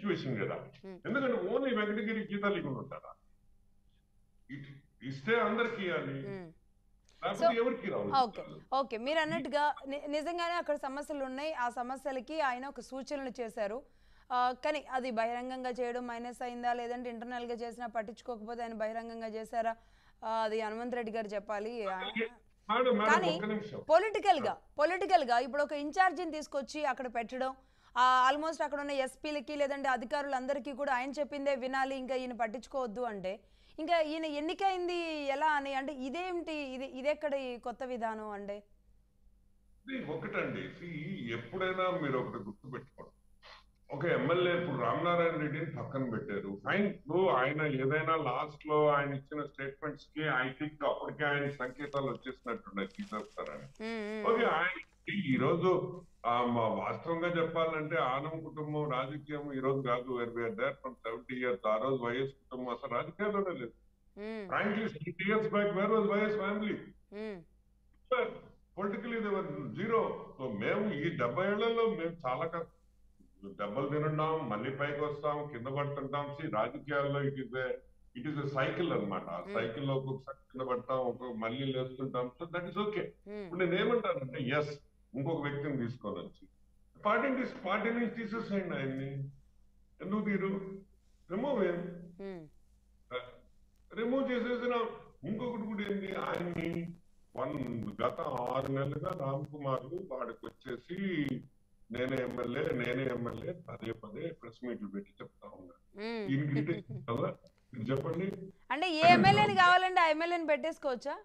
Situation కదా Hmm. ఎందుకంటే only Venkatagiri గీతాలు ఉంటారా ఇ- ఇస్తే అందరికి ఇవ్వాలి ఉమ్. లేకపోతే ఎవరికి ఓకే రావాలి ఓకే మీరు అన్నట్టుగా ని- నిజంగానే అక్కడ సమస్యలు ఉన్నాయి ఆ సమస్యలకి ఆయన ఒక సూచనలు చేశారు ఆ, కానీ అది బహిరంగంగా చేయడం మైనస్ అయిందా లేదంటే internal గా చేసినా పట్టించుకోకపోతే ఆయన బహిరంగంగా చేశారా ఆ, అది హనుమంత్ రెడ్డి గారు చెప్పాలి ఆ, మేడం మేడం కానీ ఒక్క నిమిషం పొలిటికల్ గా పొలిటికల్ గా ఇప్పుడు ఒక ఇన్ఛార్జిని తీసుకొచ్చి అక్కడ పెట్టడం ఆల్మోస్ట్ అక్కడ ఉన్న ఎస్పీలకి లేదంటే అధికారులందరికీ కూడా ఆయన చెప్పిందే వినాలి ఇంకా ఈయన పట్టించుకోవద్దు అంటే ఇంకా ఈయన ఎన్నికైంది ఎలా అని అంటే ఇదేమిటి ఇది ఇదెక్కడ ఈ కొత్త విధానం అంటే ఇది ఒకటండి see, ఎప్పుడైనా మీరు ఒకటి గుర్తుపెట్టుకోండి ఒక ఎమ్మెల్యే ఇప్పుడు రామనారాయణ రెడ్డిని పక్కన పెట్టారు ఫైన్ ఇప్పుడు ఆయన ఏదైనా లాస్ట్ లో ఆయన ఇచ్చిన స్టేట్మెంట్స్ కి ఐ థింక్ అప్పటికే ఆయన సంకేతాలు వచ్చేసినట్టున్నాయి తీసేస్తారని ఉమ్, ఉమ్, ఓకే ఆయన ఈ రోజు ఆ, మా వాస్తవంగా చెప్పాలంటే ఆనం కుటుంబం రాజకీయం ఈ రోజు కాదు దేర్ ఫ్రమ్ సెవెంటీ ఇయర్స్ ఆ రోజు వైఎస్ కుటుంబం అసలు రాజకీయాల్లోనే లేదు um, frankly seventy years back where was YS family um, politically zero so మేము ఈ డెబ్బై ఏళ్లలో మేము చాలా కష్టం దెబ్బలు తినుంటాం మళ్ళీ పైకి వస్తాం కింద పడుతుంటాం సి రాజకీయాల్లో it is it is cycle అనమాట ఆ సైకిల్ లో ఒక్కొక్కసారి కింద పడతాం ఒక్కొక్క మళ్ళీ లేస్తుంటాం so that is okay um, ఇప్పుడు నేను ఏమంటానంటే ఎస్ ఇంకొక వ్యక్తిని తీసుకొని వచ్చి పార్టీ తీసి పార్టీ నుంచి తీసేసేయండి ఆయన్ని ఎందుకు తీరు రిమూవ్ ఏం ఉమ్, రిమూవ్ చేసేసిన ఇంకొకటి కూడా ఏంటి ఆయన్ని వన్ గత ఆరు నెలలుగా రామ్ కుమార్ వాడికి వచ్చేసి నేనే ఎమ్మెల్యే నేనే ఎమ్మెల్యే పదే పదే ప్రెస్ మీట్లు పెట్టి చెప్తా ఉన్నా ఉమ్. ఈయనకి ఇటే కదా మీరు చెప్పండి అంటే ఏ ఎమ్మెల్యేని కావాలంటే ఆ ఎమ్మెల్యేని పెట్టేసుకోవచ్చా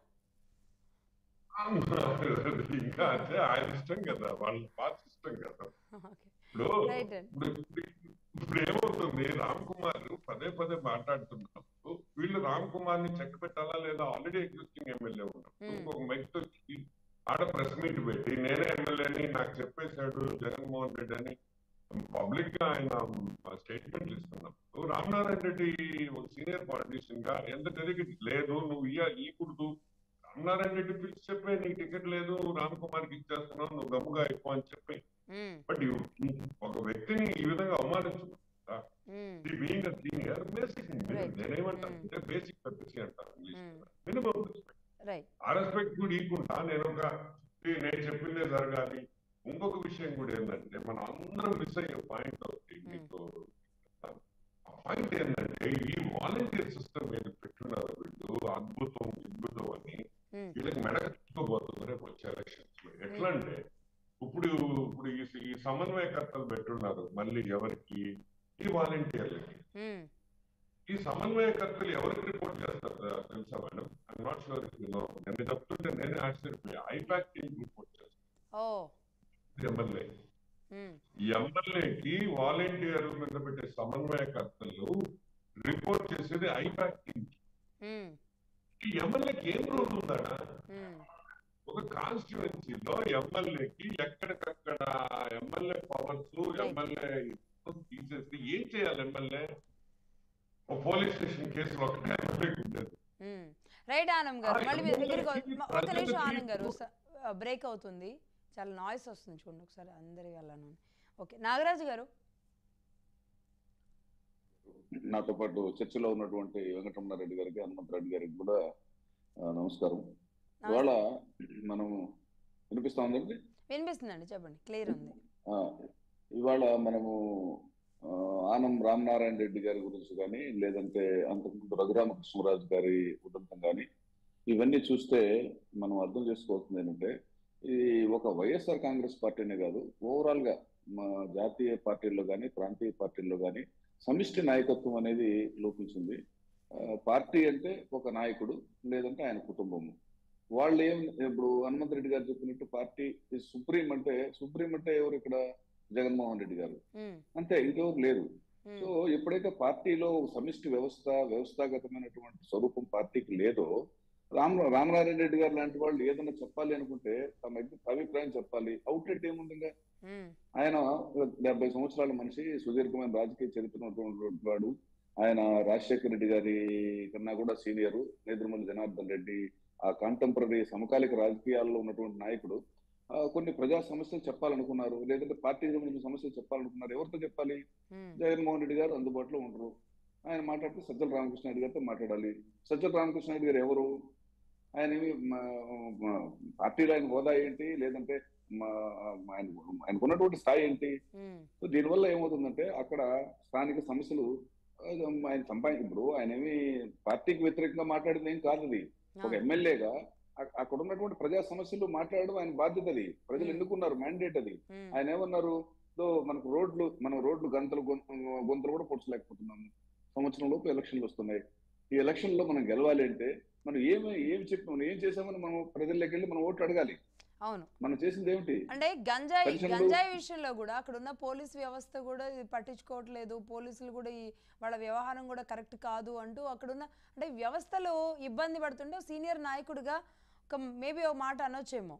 ఇంకా అంటే ఆయన ఇష్టం కదా వాళ్ళ పార్టీ ఇష్టం కదా ఓకే ఇప్పుడు Right. ఇప్పుడు ఇప్పుడు ఏమవుతుంది రామ్ కుమార్ పదే పదే మాట్లాడుతున్నప్పుడు వీళ్ళు రామ్ కుమార్ ని చెక్ పెట్టాలా లేదా ఆల్రెడీ ఎగ్జిస్టింగ్ ఎమ్మెల్యే ఉన్నప్పుడు Hmm. ఇంకొక మైక్ తో వచ్చి ఆడ ప్రెస్ మీట్ పెట్టి నేనే ఎమ్మెల్యేని నాకు చెప్పేశాడు జగన్మోహన్ రెడ్డి అని పబ్లిక్ గా ఆయన స్టేట్మెంట్లు ఇస్తున్నప్పుడు రామనారాయణ రెడ్డి ఒక సీనియర్ పాలిటీషియన్ గా ఎంత తెలియక లేదు నువ్వు ఇయ్య ఈకూడదు రామనారాయణ రెడ్డి పిలిచి చెప్పే నీకు టికెట్ లేదు రామ్ కుమార్ కి ఇచ్చేస్తున్నావు నువ్వు గమ్ముగా అయిపో అని చెప్పి ఉమ్, బట్ ఒక వ్యక్తిని ఈ విధంగా అవమానించు um, being uh senior basic Right. నేనేమంటాను Mm. అంటే బేసిక్ పద్ధతి అంటాను English Mm. Minimum right uh respect కూడా ఇవ్వకుండా నేను ఒక "ఈ నేను చెప్పిందే జరగాలి ఇంకొక విషయం కూడా ఏంటంటే మనం అందరం మిస్ అయ్యే పాయింట్ ఒకటి మీకు పాయింట్ ఏంటంటే ఈ వాలంటీర్ సిస్టమ్ ఏది పెట్టున్నారు వీళ్ళు అద్భుతం అద్భుతం అని ఉమ్, వీళ్ళకి మెడకట్టుకోబోతుంది రేపు వచ్చే ఎలక్షన్స్ లో ఎట్లా అంటే ఇప్పుడు ఇప్పుడు ఈ ఈ సమన్వయకర్తలు పెట్టున్నారు మళ్ళీ ఎవరికి ఈ వాలంటీర్లకి ఉమ్, ఈ సమన్వయకర్తలు ఎవరికి రిపోర్ట్ చేస్తారు తె- తెలుసా మేడం ఐఎమ్ నాట్ షూర్ నేను చెప్తుంటే నేనే ఆశ్చర్యపోయా ఐపాక్ టీం రిపోర్ట్ చేస్తాను ఓ ఎమ్మెల్యే ఉమ్, ఈ ఎమ్మెల్యేకి వాలంటీర్ మీద పెట్టే సమన్వయకర్తలు రిపోర్ట్ చేసేది ఐపాక్ టీం ఉమ్, ఈ ఎమ్మెల్యేకి ఏం రోల్ ఉందా ఉమ్, ఒక కాన్స్టిట్యువెన్సీలో ఎమ్మెల్యేకి ఎక్కడికక్కడ ఎమ్మెల్యే పవర్స్ ఎమ్మెల్యే తీసేస్తే ఏం చేయాలి ఎమ్మెల్యే ఓ పోలీస్ స్టేషన్ కేసులో ఒకటే ఎమ్మెల్యేకి ఉండేది ఉమ్. రైట్ ఆనం గారు ఆ, మళ్ళీ మీ దగ్గరికి ఎమ్మెల్యేకి వ- ఒక నిమిషం ప్రజలకి ఆనం గారు బ్రేక్ అవుతుంది చాలా నాయిస్ వస్తుంది చూడండి ఒకసారి అందరి వెళ్ళను ఓకే నాగరాజు గారు నాతో పాటు చర్చలో ఉన్నటువంటి వెంకటరమణారెడ్డి గారికి హనుమంతరెడ్డి గారికి కూడా ఆ, నమస్కారం ఇవాళ మనం వినిపిస్తా ఉందండి వినిపిస్తుందండి చెప్పండి క్లియర్ ఉంది ఆ, ఇవాళ మనము ఆ, ఆనం రామనారాయణ రెడ్డి గారి గురించి కానీ లేదంటే అంతకుముందు రఘురామకృష్ణరాజు గారి ఉదంతం కానీ ఇవన్నీ చూస్తే మనం అర్థం చేసుకోవాల్సింది ఏంటంటే ఇది ఒక వైఎస్ఆర్ కాంగ్రెస్ పార్టీనే కాదు ఓవరాల్ గా మా జాతీయ పార్టీల్లో కానీ ప్రాంతీయ పార్టీల్లో కానీ సమిష్టి నాయకత్వం అనేది లోపించింది ఆ, పార్టీ అంటే ఒక నాయకుడు లేదంటే ఆయన కుటుంబము వాళ్ళు ఏం ఇప్పుడు హనుమంత్ రెడ్డి గారు చెప్పినట్టు పార్టీ సుప్రీం అంటే సుప్రీం అంటే ఎవరు ఇక్కడ జగన్మోహన్ రెడ్డి గారు ఉమ్, అంతే ఇంకెవరు లేరు ఉమ్, సో ఎప్పుడైతే పార్టీలో సమిష్టి వ్యవస్థ వ్యవస్థాగతమైనటువంటి స్వరూపం పార్టీకి లేదో రామ్ రామనారాయణ రెడ్డి గారు లాంటి వాళ్ళు ఏదైనా చెప్పాలి అనుకుంటే తమ అభిప్రాయం చెప్పాలి అవుట్లెట్ ఏముంది ఇంకా ఉమ్, ఆయన డెబ్బై సంవత్సరాల మనిషి సుదీర్ఘమైన రాజకీయ చరిత్ర ఉన్నటువంటి వాడు ఆయన రాజశేఖర రెడ్డి గారి కన్నా కూడా సీనియర్ నేదురుమల్లి జనార్దన్ రెడ్డి ఆ కాంటెంపరీ సమకాలిక రాజకీయాల్లో ఉన్నటువంటి నాయకుడు ఆ, కొన్ని ప్రజా సమస్యలు చెప్పాలనుకున్నారు లేదంటే పార్టీకి సంబంధించిన సమస్యలు చెప్పాలనుకున్నారు ఎవరితో చెప్పాలి ఉమ్, జగన్మోహన్ రెడ్డి గారు అందుబాటులో ఉండరు ఆయన మాట్లాడితే సజ్జల రామకృష్ణ రెడ్డి గారితో మాట్లాడాలి సజ్జల రామకృష్ణ రెడ్డి గారు ఎవరు ఆయన ఏమి మా- మా- పార్టీలో ఆయన హోదా ఏంటి లేదంటే మా- ఆయన ఆయనకు ఉన్నటువంటి స్థాయి ఏంటి ఉమ్, సో దీనివల్ల ఏమవుతుందంటే అక్కడ స్థానిక సమస్యలు ఆ, ఆయన సంపాది ఇప్పుడు ఆయన ఏమి పార్టీకి వ్యతిరేకంగా మాట్లాడింది ఏం కాదు అది ఒక అవును. ఎమ్మెల్యేగా అ- అక్కడ ఉన్నటువంటి ప్రజా సమస్యలు మాట్లాడడం ఆయన బాధ్యత అది ప్రజలు Hmm. ఎన్నుకున్నారు మ్యాండేట్ అది ఉమ్, ఆయన ఏమన్నారు "దో మనకు రోడ్లు మనం రోడ్లు గంతలు గొం- గొంతులు కూడా పొడ్చలేకపోతున్నాము సంవత్సరం లోపు ఎలక్షన్లు వస్తున్నాయి ఈ ఎలక్షన్ లో మనం గెలవాలి అంటే మనం ఏమి ఏమి చెప్పి మనం ఏం చేసామని మనం ప్రజల్లోకి వెళ్ళి మనం ఓట్లు అడగాలి అవును మనం చేసింది ఏమిటి అంటే గంజాయి పెన్షన్లు- గంజాయి విషయంలో కూడా అక్కడ ఉన్న పోలీస్ వ్యవస్థ కూడా ఇది పట్టించుకోవట్లేదు పోలీసులు కూడా ఈ వాళ్ళ వ్యవహారం కూడా కరెక్ట్ కాదు అంటూ అక్కడ ఉన్న అంటే వ్యవస్థలో ఇబ్బంది పడుతుంటే సీనియర్ నాయకుడిగా ఒక మేబీ ఒక మాట అనొచ్చేమో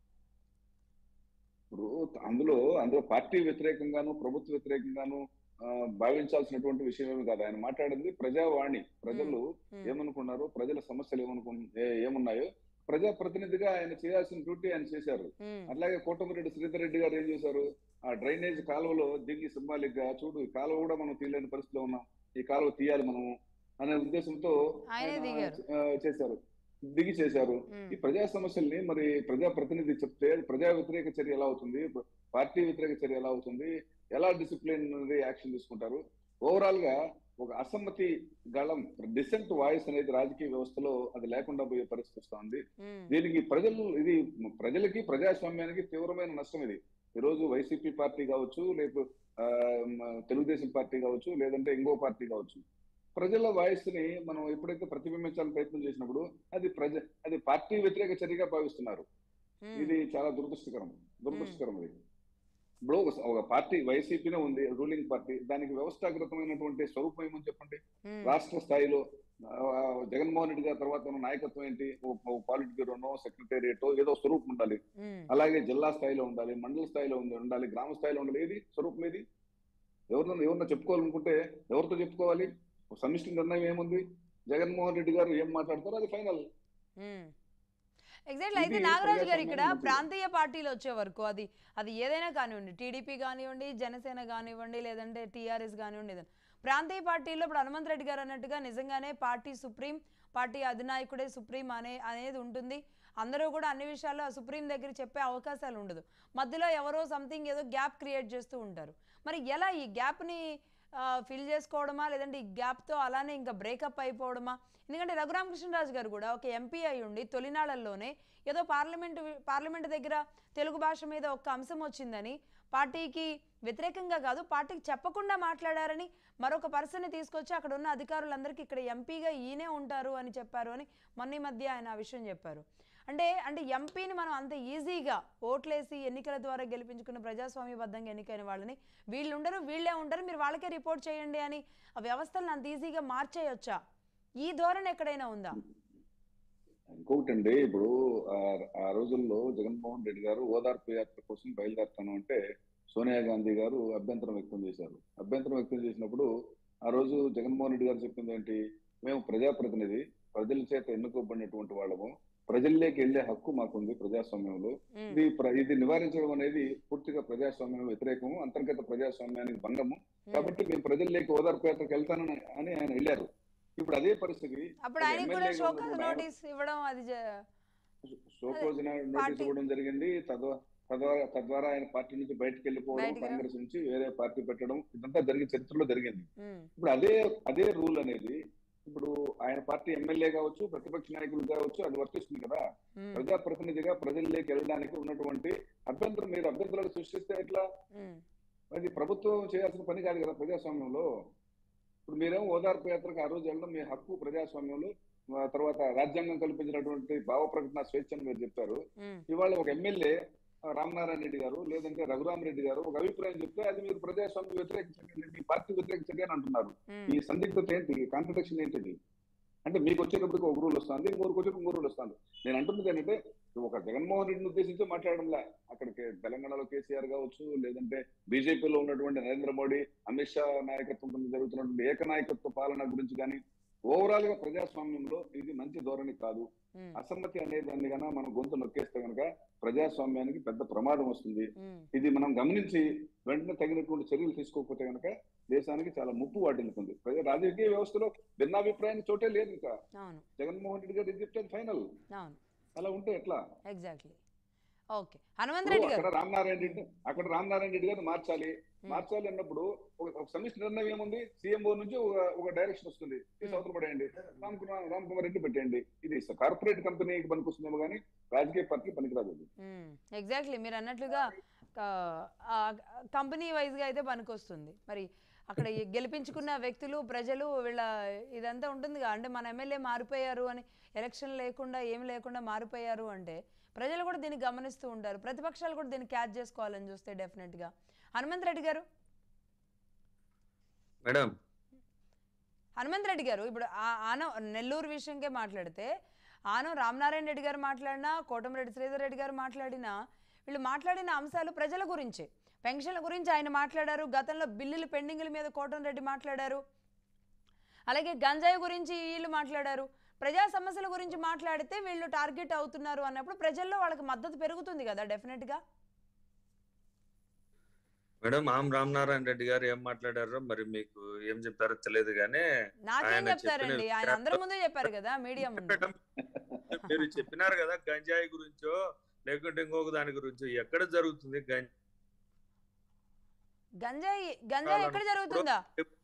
ఇప్పుడు అందులో అందులో పార్టీ వ్యతిరేకంగాను ప్రభుత్వ వ్యతిరేకంగాను ఆ, భావించాల్సినటువంటి విషయం ఏమి కాదు ఆయన మాట్లాడింది ప్రజావాణి ప్రజలు ఉమ్, ఏమనుకున్నారు ప్రజల సమస్యలు ఏమనుకు ఏ- ఏమున్నాయో ప్రజా ప్రతినిధిగా ఆయన చేయాల్సిన డ్యూటీ ఆయన చేశారు ఉమ్, అట్లాగే కోటమిరెడ్డి శ్రీధర్ రెడ్డి గారు ఏం చేశారు ఆ డ్రైనేజ్ కాలువలో దిగి సింబాలిక్ గా చూడు ఈ కాలువ కూడా మనం తీయలేని పరిస్థితిలో ఉన్నాం ఈ కాలువ తీయాలి మనము అనే ఉద్దేశంతో ఆయనే ఆయన, దిగారు. ఆ, చేశారు దిగి చేశారు ఉమ్, ఈ ప్రజా సమస్యల్ని మరి ప్రజా ప్రతినిధి చెప్తే ప్రజా వ్యతిరేక చర్య ఎలా అవుతుంది పార్టీ వ్యతిరేక చర్య ఎలా అవుతుంది ఎలా డిసిప్లినరీ యాక్షన్ తీసుకుంటారు ఓవరాల్ గా ఒక అసమ్మతి గళం డిసెంట్ వాయిస్ అనేది రాజకీయ వ్యవస్థలో అది లేకుండా పోయే పరిస్థితి వస్తుంది ఉమ్, దీనికి ప్రజలు ఇది ప్రజలకి ప్రజాస్వామ్యానికి తీవ్రమైన నష్టం ఇది ఈరోజు వైసీపీ పార్టీ కావచ్చు లేకపోతే ఆ, మ- తెలుగుదేశం పార్టీ కావచ్చు లేదంటే ఇంకో పార్టీ కావచ్చు ప్రజల వాయిస్ ని మనం ఎప్పుడైతే ప్రతిబింబించాలని ప్రయత్నం చేసినప్పుడు అది ప్రజ అది పార్టీ వ్యతిరేక చర్యగా భావిస్తున్నారు ఉమ్, ఇది చాలా దురదృష్టకరం దురదృష్టకరం ఇది ఇప్పుడు ఒక ఒక పార్టీ వైసీపీనే ఉంది రూలింగ్ పార్టీ దానికి వ్యవస్థాగతమైనటువంటి స్వరూపం ఏమని చెప్పండి ఉమ్, రాష్ట్ర స్థాయిలో ఆ, జగన్మోహన్ రెడ్డి గారి తర్వాత ఉన్న నాయకత్వం ఏంటి ఓ పాలిట్ బ్యూరోనో సెక్రటేరియట్ ఏదో స్వరూపం ఉండాలి ఉమ్, అలాగే జిల్లా స్థాయిలో ఉండాలి మండల స్థాయిలో ఉంది- ఉండాలి గ్రామ స్థాయిలో ఉండాలి ఏది స్వరూపం ఏది ఎవరినో ఎవరినో చెప్పుకోవాలనుకుంటే ఎవరితో చెప్పుకోవాలి ఒక సమిష్టి నిర్ణయం ఏముంది జగన్మోహన్ రెడ్డి గారు ఏం మాట్లాడతారో అది ఫైనల్ ఉమ్. ఎగ్జాక్ట్లీ అయితే ఇది నాగరాజు గారు ఇక్కడ ప్రజాస్వామ్యానికి ప్రాంతీయ పార్టీలు వచ్చే వరకు అది అది ఏదైనా కానివ్వండి టీడీపీ కానివ్వండి జనసేన కానివ్వండి లేదంటే టీఆర్ఎస్ కానివ్వండి ఏదైనా ప్రాంతీయ పార్టీల్లో ఇప్పుడు హనుమంత్ రెడ్డి గారు అన్నట్టుగా నిజంగానే పార్టీ సుప్రీం పార్టీ అధినాయకుడే సుప్రీం అనే అనేది ఉంటుంది అందరూ కూడా అన్ని విషయాల్లో ఆ సుప్రీం దగ్గర చెప్పే అవకాశాలు ఉండదు మధ్యలో ఎవరో సంథింగ్ ఏదో గ్యాప్ క్రియేట్ చేస్తూ ఉంటారు మరి ఎలా ఈ గ్యాప్ని ఫిల్ చేసుకోవడమా లేదంటే ఈ గ్యాప్తో అలానే ఇంకా బ్రేకప్ అయిపోవడమా ఎందుకంటే రఘురామకృష్ణరాజు గారు కూడా ఒక ఎంపీ అయి ఉండి తొలినాళ్లలోనే ఏదో పార్లమెంట్ పార్లమెంట్ దగ్గర తెలుగు భాష మీద ఒక అంశం వచ్చిందని పార్టీకి వ్యతిరేకంగా కాదు పార్టీకి చెప్పకుండా మాట్లాడారని మరొక పర్సన్ని తీసుకొచ్చి అక్కడ ఉన్న అధికారులందరికీ ఇక్కడ ఎంపీగా ఈయనే ఉంటారు అని చెప్పారు అని మొన్న ఈ మధ్య ఆయన ఆ విషయం చెప్పారు అంటే అంటే ఎంపీని మనం అంత ఈజీగా ఓట్లేసి ఎన్నికల ద్వారా గెలిపించుకున్న ప్రజాస్వామ్యబద్ధంగా ఎన్నికైన వాళ్ళని వీళ్ళు ఉండరు వీళ్ళే ఉంటారు మీరు వాళ్ళకే రిపోర్ట్ చేయండి అని ఆ వ్యవస్థలను అంత ఈజీగా మార్చేయొచ్చా ఈ ధోరణి ఎక్కడైనా ఉందా ఇంకొకటి అండి ఇప్పుడు ఆ- ఆ రోజుల్లో జగన్మోహన్ రెడ్డి గారు ఓదార్పు యాత్ర కోసం బయలుదేరుతాను అంటే సోనియా గాంధీ గారు అభ్యంతరం వ్యక్తం చేశారు అభ్యంతరం వ్యక్తం చేసినప్పుడు ఆ రోజు జగన్మోహన్ రెడ్డి గారు చెప్పింది ఏంటి మేము ప్రజాప్రతినిధి ప్రజల చేత ఎన్నుకోబడినటువంటి వాళ్ళము ప్రజల్లోకి వెళ్లే హక్కు మాకుంది ప్రజాస్వామ్యంలో ఉమ్, ఇది ప్ర- ఇది నివారించడం అనేది పూర్తిగా ప్రజాస్వామ్యం వ్యతిరేకము అంతర్గత ప్రజాస్వామ్యానికి భంగము ఉమ్. కాబట్టి మేము ప్రజల్లోకి ఓదార్పు యాత్రకు వెళ్తానని అని ఆయన వెళ్ళారు ఇప్పుడు అదే పరిస్థితి అప్పుడు ఒక ఆయనకు కూడా ఎమ్మెల్యేగా షోకాజ్ ఉన్నటువంటి ఆయన- నోటీస్ ఇవ్వడం అది జ- షోకోజ్ నోటీస్ పార్టీ- ఇవ్వడం జరిగింది తద్వా- తద్వారా తద్వారా ఆయన పార్టీ నుంచి బయటకు వెళ్ళిపోవడం బయటికి రా- కాంగ్రెస్ నుంచి వేరే పార్టీ పెట్టడం ఇదంతా జరిగిన చరిత్రలో జరిగింది ఉమ్, ఇప్పుడు అదే అదే రూల్ అనేది ఇప్పుడు ఆయన పార్టీ ఎమ్మెల్యే కావచ్చు ప్రతిపక్ష నాయకులు కావచ్చు అది వర్తిస్తుంది కదా ఉమ్, ప్రజా ప్రతినిధిగా ప్రజల్లోకి వెళ్ళడానికి ఉన్నటువంటి అభ్యంతరం మీరు అభ్యంతరాలు సృష్టిస్తే ఎట్లా ఉమ్, అది ప్రభుత్వం చేయాల్సిన పని కాదు కదా ప్రజాస్వామ్యంలో ఇప్పుడు మీరేమో ఓదార్పు యాత్రకు ఆ రోజు వెళ్ళడం మీ హక్కు ప్రజాస్వామ్యంలో ఆ తర్వాత రాజ్యాంగం కల్పించినటువంటి భావ ప్రకటన స్వేచ్ఛను మీరు చెప్పారు ఉమ్, ఇవాళ ఒక ఎమ్మెల్యే రామనారాయణ రెడ్డి గారు లేదంటే రఘురామ్ రెడ్డి గారు ఒక అభిప్రాయం చెప్తే అది మీరు ప్రజాస్వామ్య వ్యతిరేక చర్య మీ పార్టీ వ్యతిరేక చర్య అని అంటున్నారు ఉమ్, ఈ సందిగ్ధత ఏంటి కాంట్రడిక్షన్ ఏంటిది అంటే మీకు వచ్చేటప్పటికి ఒక రూల్ వస్తుంది ఇంకోరికి వచ్చేటప్పుడు ఇంకో రూల్ వస్తుంది నేను అంటున్నది ఏంటంటే ఒక జగన్మోహన్ రెడ్డిని ఉద్దేశించి మాట్లాడడంలా అక్కడికి తెలంగాణలో కేసీఆర్ కావచ్చు లేదంటే బీజేపీలో ఉన్నటువంటి నరేంద్ర మోడీ అమిత్ షా నాయకత్వం కింద జరుగుతున్నటువంటి ఏకనాయకత్వ పాలన గురించి కానీ ఓవరాల్ గా ప్రజాస్వామ్యంలో ఇది మంచి ధోరణి కాదు ఉమ్, అసమ్మతి అనేది దాన్ని కనుక మనం గొంతు నొక్కేస్తే కనుక ప్రజాస్వామ్యానికి పెద్ద ప్రమాదం వస్తుంది ఉమ్, ఇది మనం గమనించి వెంటనే తగినటువంటి చర్యలు తీసుకోకపోతే కనుక దేశానికి చాలా ముప్పు వాటిల్లుతుంది ప్రజా రాజకీయ వ్యవస్థలో భిన్నాభిప్రాయానికి చోటే లేదు ఇంకా అవును జగన్మోహన్ రెడ్డి గారు చెప్తే ఫైనల్ అవును అలా ఉంటే ఎట్లా ఎగ్జాక్ట్లీ ఓకే హనుమంత్ రెడ్డి అక్కడ గారు రామనారాయణ రెడ్డి అక్కడ రామనారాయణ రెడ్డి గారిని మార్చాలి Hmm. మార్చాలి అన్నప్పుడు ఒక ఒక సమిష్టి నిర్ణయం ఏముంది సీఎంఓ నుంచి ఒక ఒక డైరెక్షన్ వస్తుంది ఈ Hmm. అవతల పడేయండి రామ్ కుమార్ రామ్ కుమార్ రెడ్డి పెట్టేయండి ఇది కార్పొరేట్ కంపెనీకి పనికొస్తుందేమో కానీ రాజకీయ పార్టీకి పనికిరాదు అది. ఎగ్జాక్ట్లీ మీరు అన్నట్లుగా కంపెనీ వైజ్గా అయితే పనికొస్తుంది మరి అక్కడ ఈ గెలిపించుకున్న వ్యక్తులు ప్రజలు వీళ్ళ ఇదంతా ఉంటుందిగా అంటే మన ఎమ్మెల్యే మారిపోయారు అని ఎలక్షన్ లేకుండా ఏం లేకుండా మారిపోయారు అంటే ప్రజలు కూడా దీన్ని గమనిస్తూ ఉంటారు ప్రతిపక్షాలు కూడా దీన్ని క్యాచ్ చేసుకోవాలని చూస్తే డెఫినెట్గా హనుమంత్ రెడ్డి గారు మేడం హనుమంత్ రెడ్డి గారు ఇప్పుడు ఆ- ఆనం నెల్లూరు విషయంకే మాట్లాడితే ఆనం రామనారాయణ రెడ్డి గారు మాట్లాడినా కోటమిరెడ్డి శ్రీధర్ రెడ్డి గారు మాట్లాడినా వీళ్ళు మాట్లాడిన అంశాలు ప్రజల గురించి పెన్షన్ల గురించి ఆయన మాట్లాడారు గతంలో బిల్లులు పెండింగ్ల మీద కోటమిరెడ్డి మాట్లాడారు అలాగే గంజాయి గురించి వీళ్ళు మాట్లాడారు ప్రజా సమస్యల గురించి మాట్లాడితే వీళ్ళు టార్గెట్ అవుతున్నారు అన్నప్పుడు ప్రజల్లో వాళ్ళకి మద్దతు పెరుగుతుంది కదా డెఫినెట్గా మేడం ఆమ్ రామనారాయణ రెడ్డి గారు ఏం మాట్లాడారో మరి మీకు ఏం చెప్పారో తెలియదు కానీ నాకేం ఆయన చెప్తారండి చెప్పిన ఆయన అందరి ముందే చెప్పారు కదా మీడియా ముందు మేడం, మీరు చెప్పినారు కదా గంజాయి గురించో లేకుంటే ఇంకొక దాని గురించో ఎక్కడ జరుగుతుంది గంజాయి గంజాయి గంజాయి ఎక్కడ జరుగుతుందా